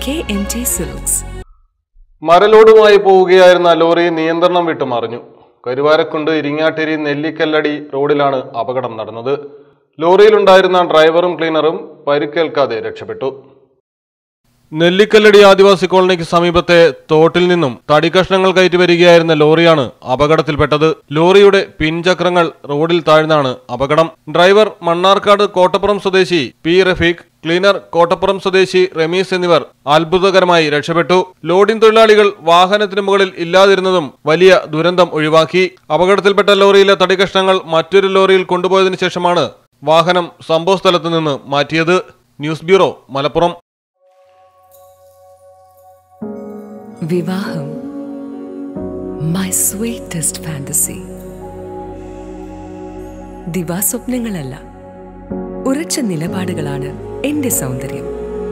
KMT Silks. മരലോടുമായി പോവുകയായിരുന്ന lorry നിയന്ത്രണം വിട്ട് മറിഞ്ഞു കരുവാരക്കുണ്ട് ഇരിങ്ങാട്ടിരി നെല്ലിക്കല്ലടി റോഡിലാണ് അപകടം നടന്നത് ലോറിയിലുണ്ടായിരുന്ന ഡ്രൈവറും ക്ലീനറും പരിക്കേൽക്കാതെ രക്ഷപ്പെട്ടു നെല്ലിക്കല്ലടി ആദിവാസി കോളനിക്ക് സമീപത്തെ തോട്ടിൽ നിന്നും തടിക്കഷ്ണങ്ങൾ കയറ്റി വരികയായിരുന്ന ലോറിയാണ് അപകടത്തിൽപ്പെട്ടത് ലോറിയുടെ പിൻചക്രങ്ങൾ റോഡിൽ താഴ്ന്നാണ് അപകടം ഡ്രൈവർ മണ്ണാർക്കാട് കോട്ടപ്പുറം സ്വദേശി പി റഫീഖ് ക്ലീനർ കോട്ടപ്പുറം സ്വദേശി റമീസ് എന്നിവർ അത്ഭുതകരമായി രക്ഷപ്പെട്ടു ലോഡിംഗ് തൊഴിലാളികൾ വാഹനത്തിന് മുകളിൽ ഇല്ലാതിരുന്നതും വലിയ ദുരന്തം ഒഴിവാക്കി അപകടത്തിൽപ്പെട്ട ലോറിയിലെ തടികഷ്ണങ്ങൾ മറ്റൊരു ലോറിയിൽ കൊണ്ടുപോയതിനു ശേഷമാണ് വാഹനം സംഭവസ്ഥലത്ത് നിന്ന് മാറ്റിയത് ന്യൂസ് ബ്യൂറോ മലപ്പുറം വിവാഹം മൈ സ്വീറ്റസ്റ്റ് ഫാന്റസി ദിവാസ്വപ്നങ്ങളല്ല ഉറച്ച നിലപാടുകളാണ് എന്റെ സൗന്ദര്യം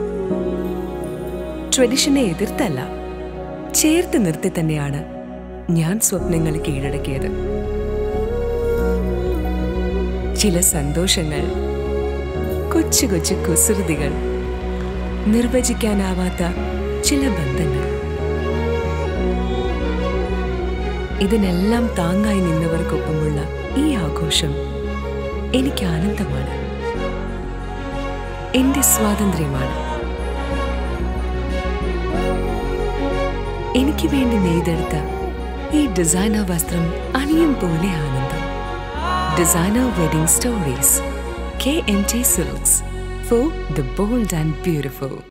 ട്രഡിഷനെ എതിർത്തല്ല ചേർത്ത് നിർത്തി തന്നെയാണ് ഞാൻ സ്വപ്നങ്ങൾ കീഴടക്കിയത് ചില സന്തോഷങ്ങൾ കൊച്ചു കൊച്ചു കുസൃതികൾ നിർവചിക്കാനാവാത്ത ചില ബന്ധങ്ങൾ ഇതിനെല്ലാം താങ്ങായി നിന്നവർക്കൊപ്പമുള്ള ഈ ആഘോഷം എനിക്ക് ആനന്ദമാണ് എന്റെ സ്വാതന്ത്ര്യമാണ് എനിക്ക് വേണ്ടി നെയ്തെടുത്ത ഈ ഡിസൈനർ വസ്ത്രം അണിയും പോലെ ആനന്ദം designer wedding stories K M T silks for the bold and beautiful